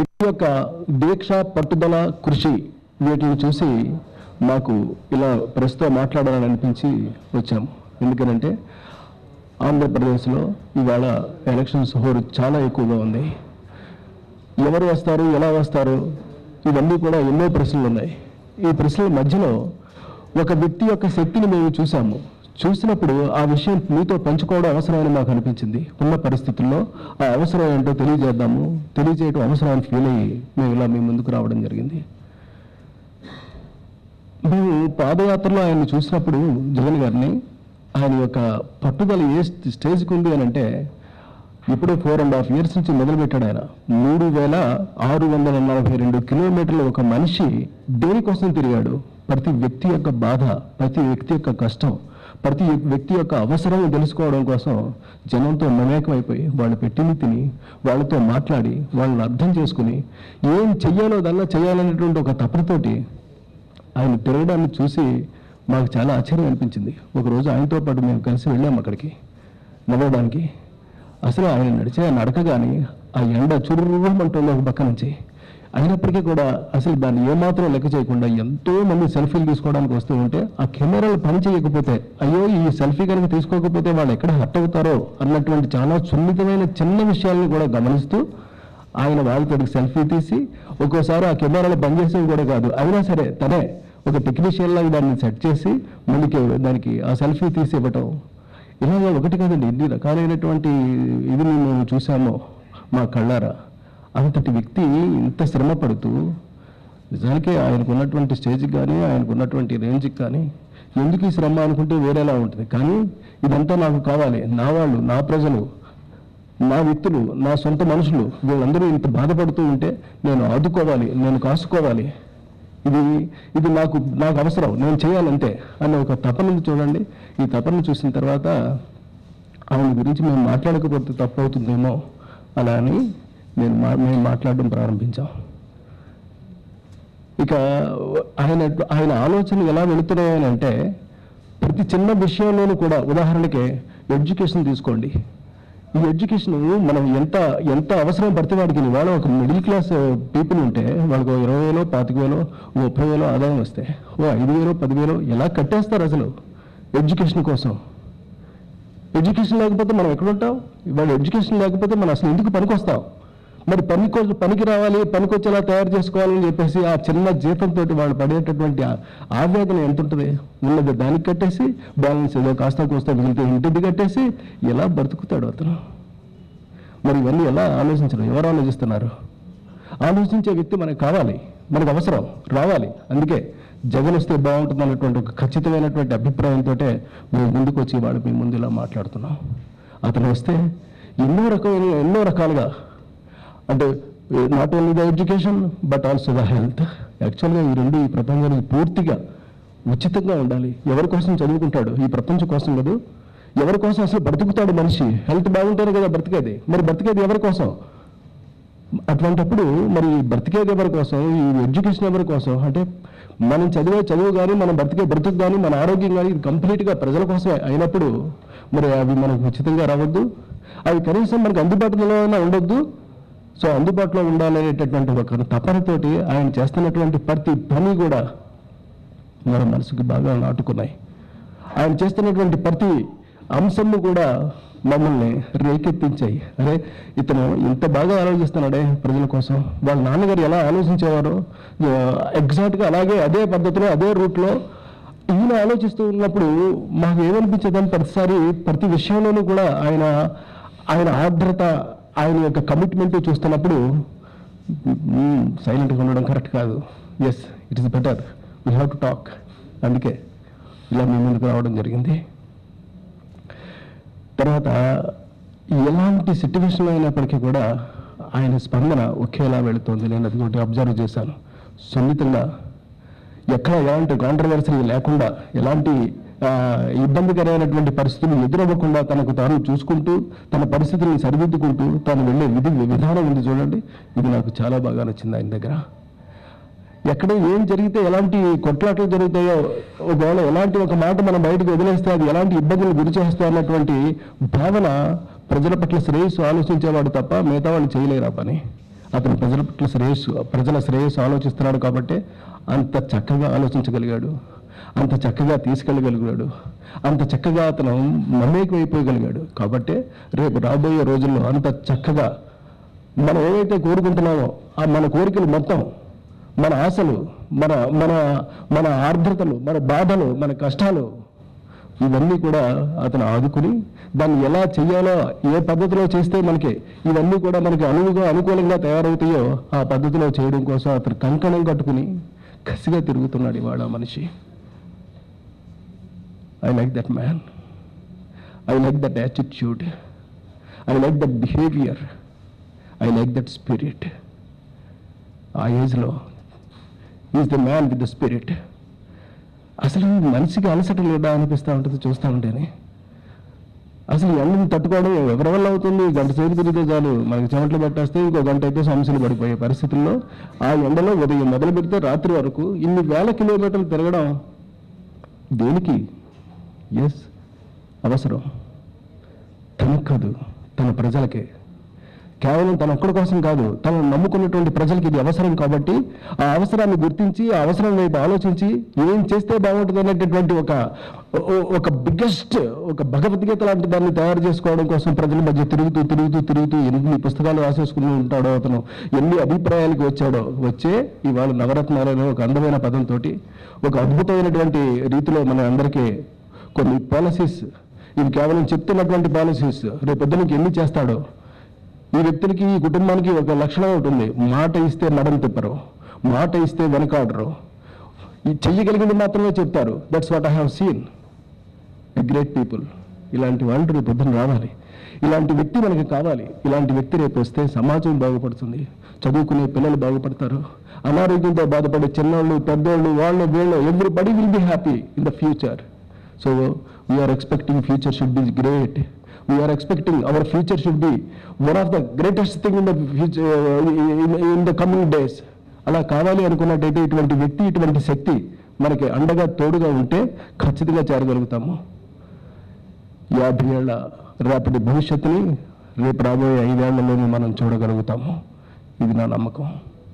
వ్యక్తి యొక్క దీక్ష పట్టుదల కృషి వీటిని చూసి మాకు ఇలా ప్రస్తుతం మాట్లాడాలని అనిపించి వచ్చాము ఎందుకనంటే ఆంధ్రప్రదేశ్లో ఇవాళ ఎలక్షన్స్ హోరు చాలా ఎక్కువగా ఉంది ఎవరు వస్తారు ఎలా వస్తారు ఇవన్నీ కూడా ఎన్నో ప్రశ్నలు ఉన్నాయి ఈ ప్రశ్నల మధ్యలో ఒక వ్యక్తి యొక్క శక్తిని మేము చూసాము చూసినప్పుడు ఆ విషయం మీతో పంచుకోవడం అవసరమని మాకు అనిపించింది ఉన్న పరిస్థితుల్లో ఆ అవసరం ఏంటో తెలియజేద్దాము తెలియజేయడం అవసరాన్ని ఫీల్ అయ్యి మేము ఇలా మీ ముందుకు రావడం జరిగింది మేము పాదయాత్రలో ఆయన్ని చూసినప్పుడు జగన్ గారిని ఆయన యొక్క పట్టుదల ఏ స్టేజ్కి ఉంది అని అంటే ఇప్పుడు ఫోర్ అండ్ హాఫ్ ఇయర్స్ నుంచి మొదలుపెట్టాడు ఆయన మూడు వేల ఆరు వందల నలభై రెండు కిలోమీటర్లు ఒక మనిషి దేనికోసం తిరిగాడు ప్రతి వ్యక్తి యొక్క బాధ ప్రతి వ్యక్తి యొక్క కష్టం ప్రతి వ్యక్తి యొక్క అవసరం తెలుసుకోవడం కోసం జనంతో మమేకమైపోయి వాళ్ళు పెట్టింది తిని వాళ్ళతో మాట్లాడి వాళ్ళని అర్థం చేసుకుని ఏం చెయ్యాలో దల్లా చేయాలనేటువంటి ఒక తపనతోటి ఆయన తిరగడాన్ని చూసి మాకు చాలా ఆశ్చర్యం అనిపించింది ఒకరోజు ఆయనతో పాటు మేము కలిసి వెళ్ళాము అక్కడికి నవ్వడానికి అసలు ఆయన నడిచే నడక కానీ ఆ ఎండ చుర్రమంటుంది ఒక పక్క నుంచి అయినప్పటికీ కూడా అసలు దాన్ని ఏమాత్రం లెక్క చేయకుండా ఎంతో మంది సెల్ఫీలు తీసుకోవడానికి వస్తూ ఉంటే ఆ కెమెరాలు పని చేయకపోతే అయ్యో ఈ సెల్ఫీ కనుక తీసుకోకపోతే వాళ్ళు ఎక్కడ హట్ అవుతారో అన్నటువంటి చాలా సున్నితమైన చిన్న విషయాలను కూడా గమనిస్తూ ఆయన వాళ్ళతో సెల్ఫీ తీసి ఒక్కోసారి ఆ కెమెరాలు పనిచేసేవి కూడా కాదు అయినా సరే తనే ఒక టెక్నీషియన్ లాగా దాన్ని సెట్ చేసి మళ్ళీ దానికి ఆ సెల్ఫీ తీసి ఇవ్వటం ఇలాగ ఒకటి కాదండి ఎన్ని రకాలైనటువంటి ఇది మేము చూసామో మా కళ్ళారా అంతటి వ్యక్తి ఇంత శ్రమ పడుతూ నిజానికి ఆయనకు ఉన్నటువంటి స్టేజ్కి కానీ ఆయనకు ఉన్నటువంటి రేంజ్కి కానీ ఎందుకు ఈ శ్రమ అనుకుంటే వేరేలా ఉంటుంది కానీ ఇదంతా నాకు కావాలి నా వాళ్ళు నా ప్రజలు నా వ్యక్తులు నా సొంత మనుషులు వీళ్ళందరూ ఇంత బాధపడుతూ ఉంటే నేను ఆదుకోవాలి నేను కాసుకోవాలి ఇది ఇది నాకు నాకు అవసరం నేను చేయాలంతే అనే ఒక తపన ఉంది చూడండి ఈ తపన చూసిన తర్వాత ఆయన గురించి మేము మాట్లాడకపోతే తప్పు అవుతుందేమో అలా అని నేను మా మేము మాట్లాడడం ప్రారంభించాం ఇక ఆయన ఆయన ఆలోచనలు ఎలా వెళుతున్నాయని అంటే ప్రతి చిన్న విషయంలోనూ కూడా ఉదాహరణకి ఎడ్యుకేషన్ తీసుకోండి ఈ ఎడ్యుకేషన్ మనం ఎంత ఎంత అవసరం పడితే వాడికి ఇవాళ ఒక మిడిల్ క్లాస్ పీపుల్ ఉంటే వాళ్ళకి ఓ ఇరవై వేలో పాతిక వేలో ఓ ముప్పై వేలో ఆదాయం వస్తే ఓ ఐదు వేలో పదివేలో ఎలా కట్టేస్తారు అసలు ఎడ్యుకేషన్ కోసం ఎడ్యుకేషన్ లేకపోతే మనం ఎక్కడుంటాం ఇవాళ ఎడ్యుకేషన్ లేకపోతే మనం అసలు ఎందుకు పనికొస్తాం మరి పని కోసం పనికి రావాలి పనికొచ్చేలా తయారు చేసుకోవాలని చెప్పేసి ఆ చిన్న జీతంతో వాళ్ళు పడేటటువంటి ఆ- ఆవేదన ఎంత ఉంటుంది ఉన్నది దానికి కట్టేసి బ్యాలెన్స్ ఏదో కాస్త కోస్తా మిగిలితే ఇంటిది కట్టేసి ఎలా బ్రతుకుతాడు అతను మరి ఇవన్నీ ఎలా ఆలోచించరు ఎవరు ఆలోచిస్తున్నారు ఆలోచించే వ్యక్తి మనకు కావాలి మనకు అవసరం రావాలి అందుకే జగన్ వస్తే బాగుంటుంది అన్నటువంటి ఒక ఖచ్చితమైనటువంటి అభిప్రాయంతో మేము ముందుకు వచ్చి వాళ్ళు మీ ముందు ఇలా మాట్లాడుతున్నాం అతను వస్తే ఎన్నో రకమైన ఎన్నో రకాలుగా అంటే not only the education but also the health యాక్చువల్గా ఈ రెండు ఈ ప్రపంచానికి పూర్తిగా ఉచితంగా ఉండాలి ఎవరి కోసం చదువుకుంటాడు ఈ ప్రపంచం కోసం కాదు ఎవరి కోసం అసలు బ్రతుకుతాడు మనిషి హెల్త్ బాగుంటేనే కదా బ్రతికేది మరి బ్రతికేది ఎవరి కోసం అటువంటప్పుడు మరి బ్రతికేది ఎవరి కోసం ఈ ఎడ్యుకేషన్ ఎవరి కోసం అంటే మనం చదివే చదువు కానీ మనం బ్రతికే బ్రతుకు కానీ మన ఆరోగ్యం కానీ ఇది కంప్లీట్గా ప్రజల కోసమే అయినప్పుడు మరి అవి మనకు ఉచితంగా రావద్దు అవి కనీసం మనకు అందుబాటులో అయినా ఉండొద్దు సో అందుబాటులో ఉండాలనేటటువంటి ఒక తపనతోటి ఆయన చేస్తున్నటువంటి ప్రతి పని కూడా మన మనసుకు బాగా నాటుకున్నాయి ఆయన చేస్తున్నటువంటి ప్రతి అంశము కూడా మమ్మల్ని రేకెత్తించాయి అరే ఇతను ఇంత బాగా ఆలోచిస్తున్నాడే ప్రజల కోసం వాళ్ళ నాన్నగారు ఎలా ఆలోచించేవారో ఎగ్జాక్ట్గా అలాగే అదే పద్ధతిలో అదే రూట్లో ఈయన ఆలోచిస్తూ ఉన్నప్పుడు మాకు ఏమనిపించేదని ప్రతిసారి ప్రతి విషయంలోనూ కూడా ఆయన ఆయన ఆర్ద్రత ఆయన యొక్క కమిట్మెంట్ చూస్తున్నప్పుడు సైలెంట్గా ఉండడం కరెక్ట్ కాదు yes it is better we have to talk అందుకే ఇలా మీ ముందుకు రావడం జరిగింది తర్వాత ఎలాంటి సిట్యువేషన్ అయినప్పటికీ కూడా ఆయన స్పందన ఒకేలా వెళుతోంది నేను అది ఒకటి అబ్జర్వ్ చేశాను సున్నితంగా ఎక్కడ ఎలాంటి కాంట్రవర్సీ లేకుండా ఎలాంటి ఆ, ఇబ్బందికరమైనటువంటి పరిస్థితులు ఎదురవ్వకుండా తనకు తాను చూసుకుంటూ తన పరిస్థితులను సరిదిద్దుకుంటూ తాను వెళ్ళే విధి విధానం ఉంది చూడండి ఇది నాకు చాలా బాగా నచ్చింది ఆయన దగ్గర ఎక్కడ ఏం జరిగితే ఎలాంటి కొట్లాటలు జరుగుతాయో ఒకవేళ ఎలాంటి ఒక మాట మనం బయటకు వదిలేస్తే అది ఎలాంటి ఇబ్బందులు గురి చేస్తే అన్నటువంటి భావన ప్రజల పట్ల శ్రేయస్సు ఆలోచించేవాడు తప్ప మిగతా వాళ్ళు చేయలేరు ఆ పని అతను ప్రజల పట్ల శ్రేయస్సు ప్రజల శ్రేయస్సు ఆలోచిస్తున్నాడు కాబట్టి అంత చక్కగా ఆలోచించగలిగాడు అంత చక్కగా తీసుకెళ్ళగలిగాడు అంత చక్కగా అతను మమేకం అయిపోయగలిగాడు కాబట్టి రేపు రాబోయే రోజుల్లో అంత చక్కగా మనం ఏవైతే కోరుకుంటున్నామో ఆ మన కోరికలు మొత్తం మన ఆశలు మన మన మన ఆర్ద్రతలు మన బాధలు మన కష్టాలు ఇవన్నీ కూడా అతను ఆదుకుని దాన్ని ఎలా చేయాలో ఏ పద్ధతిలో చేస్తే మనకి ఇవన్నీ కూడా మనకి అనువుగా అనుకూలంగా తయారవుతాయో ఆ పద్ధతిలో చేయడం కోసం అతను కంకణం కట్టుకుని కసిగా తిరుగుతున్నాడు ఇవాళ ఆ మనిషి I like that man I like that attitude I like that behaviour I like that spirit ఆ ఏజ్లో is the man with the spirit అసలు ఈ మనిషికి అలసట లేదా అనిపిస్తూ ఉంటుంది చూస్తూ ఉంటేనే అసలు ఈ ఎండను తట్టుకోవడం ఎవరి వల్ల అవుతుంది గంట సేపు తిరిగితే చాలు మనకి చెమటలు పట్టేస్తే ఇంకో గంట అయితే సమస్యలు పడిపోయే పరిస్థితుల్లో ఆ ఎండలో ఉదయం మొదలు పెడితే రాత్రి వరకు ఇన్ని వేల కిలోమీటర్లు తిరగడం దేనికి ఎస్ అవసరం తనకు కాదు తన ప్రజలకే కేవలం తన ఒక్కడి కోసం కాదు తను నమ్ముకున్నటువంటి ప్రజలకి ఇది అవసరం కాబట్టి ఆ అవసరాన్ని గుర్తించి ఆ అవసరం వైపు ఆలోచించి ఏం చేస్తే బాగుంటుంది అనేటటువంటి ఒక ఓ- ఒక బిగ్గెస్ట్ ఒక భగవద్గీత లాంటి దాన్ని తయారు చేసుకోవడం కోసం ప్రజల మధ్య తిరుగుతూ తిరుగుతూ తిరుగుతూ ఎన్ని పుస్తకాలు రాసేసుకుని ఉంటాడో అతను ఎన్ని అభిప్రాయాలకు వచ్చాడో వచ్చే ఇవాళ నవరత్నాలలో ఒక అందమైన పదంతో ఒక అద్భుతమైనటువంటి రీతిలో మన అందరికీ కొన్ని పాలసీస్ ఇవి కేవలం చెప్తున్నటువంటి పాలసీస్ రేపొద్దునకి ఎన్ని చేస్తాడో ఈ వ్యక్తులకి ఈ కుటుంబానికి ఒక లక్షణం ఉంటుంది మాట ఇస్తే నడం తిప్పరు మాట ఇస్తే వెనకాడరు ఈ చెయ్యగలిగింది మాత్రమే చెప్తారు that's what I have seen a great people ఇలాంటి వాళ్ళు రేపు పొద్దున రావాలి ఇలాంటి వ్యక్తి మనకి కావాలి ఇలాంటి వ్యక్తి రేపు వస్తే సమాజం బాగుపడుతుంది చదువుకునే పిల్లలు బాగుపడతారు అనారోగ్యంతో బాధపడే చిన్నోళ్ళు పెద్దోళ్ళు వాళ్ళు వీళ్ళు everybody will be happy in the future so we are expecting future should be great we are expecting our future should be one of the greatest thing in the future in the coming days అలా కావాలి అనుకున్నట్టయితే ఇటువంటి వ్యక్తి ఇటువంటి శక్తి మనకి అండగా తోడుగా ఉంటే ఖచ్చితంగా చేరగలుగుతాము యాభై ఏళ్ల రేపటి భవిష్యత్తుని రేపు రాబోయే ఐదేళ్లలోనూ మనం చూడగలుగుతాము ఇది నా నమ్మకం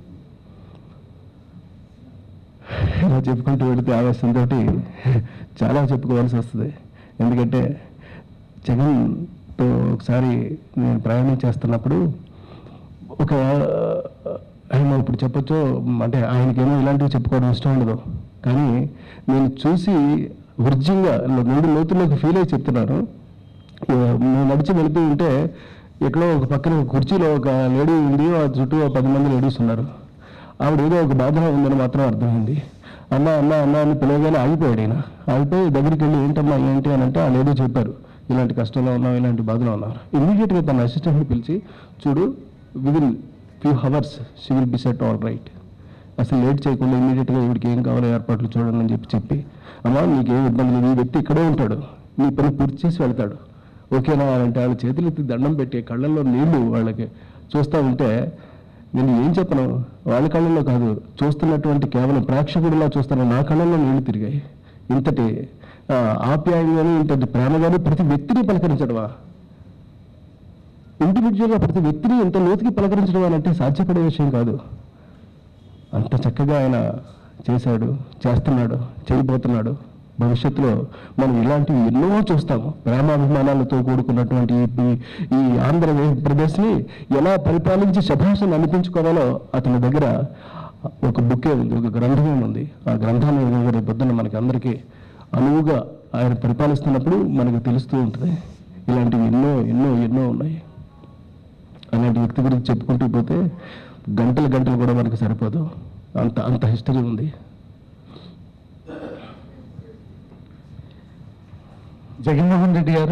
ఇలా చెప్పుకుంటూ వెళితే ఆవేశంతో చాలా చెప్పుకోవాల్సి వస్తుంది ఎందుకంటే జగన్తో ఒకసారి నేను ప్రయాణం చేస్తున్నప్పుడు ఒక ఆయన ఇప్పుడు చెప్పొచ్చు అంటే ఆయనకేమో ఇలాంటివి చెప్పుకోవడం ఇష్టం ఉండదు కానీ నేను చూసి వృజ్యంగా రెండు లోతుల్లోకి ఫీల్ అయ్యి చెప్తున్నాను నేను నడిచి వెళుతూ ఉంటే ఎక్కడో ఒక పక్కన ఒక కుర్చీలో ఒక లేడీ ఉంది ఆ చుట్టూ ఒక పది మంది లేడీస్ ఉన్నారు ఆవిడ ఏదో ఒక బాధలో ఉందని మాత్రం అర్థమైంది అన్న అన్న అన్న అని పిలవగానే ఆగిపోయాడు ఆయన ఆగిపోయి దగ్గరికి వెళ్ళి ఏంటమ్మా ఏంటి అని అంటే వాళ్ళు ఏదో చెప్పారు ఇలాంటి కష్టంలో ఉన్నాం ఇలాంటి బాధలో ఉన్నారు ఇమీడియట్గా తన అసిస్టెంట్ని పిలిచి చూడు within few hours she will be set all right అసలు లేట్ చేయకుండా ఇమీడియట్గా ఇవిడికి ఏం కావాలో ఏర్పాట్లు చూడండి అని చెప్పి చెప్పి అమ్మా నీకేం ఇబ్బంది లేదు ఈ వ్యక్తి ఇక్కడే ఉంటాడు నీ పని పూర్తి చేసి వెళ్తాడు ఓకేనా అని అంటే వాళ్ళ చేతులు ఎత్తి దండం పెట్టి కళ్ళల్లో నీళ్లు వాళ్ళకి చూస్తూ ఉంటే నేను ఏం చెప్పను వాళ్ళ కళ్ళల్లో కాదు చూస్తున్నటువంటి కేవలం ప్రేక్షకుడిలా చూస్తున్న నా కళ్ళల్లో నీళ్లు తిరిగాయి ఇంతటి ఆ, ఆప్యాయంగాను ఇంతటి ప్రేమగాను ప్రతి వ్యక్తిని పలకరించడమా ఇండివిజువల్గా ప్రతి వ్యక్తిని ఇంత లోతుకి పలకరించడం అని అంటే సాధ్యపడే విషయం కాదు అంత చక్కగా ఆయన చేశాడు చేస్తున్నాడు చేయబోతున్నాడు భవిష్యత్తులో మనం ఇలాంటివి ఎన్నో చూస్తాము ప్రేమాభిమానాలతో కూడుకున్నటువంటి ఈ- ఈ ఆంధ్రప్రదేశ్ని ఎలా పరిపాలించి శభాషను అనిపించుకోవాలో అతని దగ్గర ఒక బుక్కే ఉంది ఒక గ్రంథమే ఉంది ఆ గ్రంథాన్ని ఏదో రేపు పొద్దున్న మనకి అందరికీ అనువుగా ఆయన పరిపాలిస్తున్నప్పుడు మనకు తెలుస్తూ ఉంటుంది ఇలాంటివి ఎన్నో ఎన్నో ఎన్నో ఉన్నాయి అలాంటి వ్యక్తి గురించి చెప్పుకుంటూ పోతే గంటలు గంటలు కూడా మనకు సరిపోదు అంత అంత హిస్టరీ ఉంది జగన్మోహన్ రెడ్డి గారు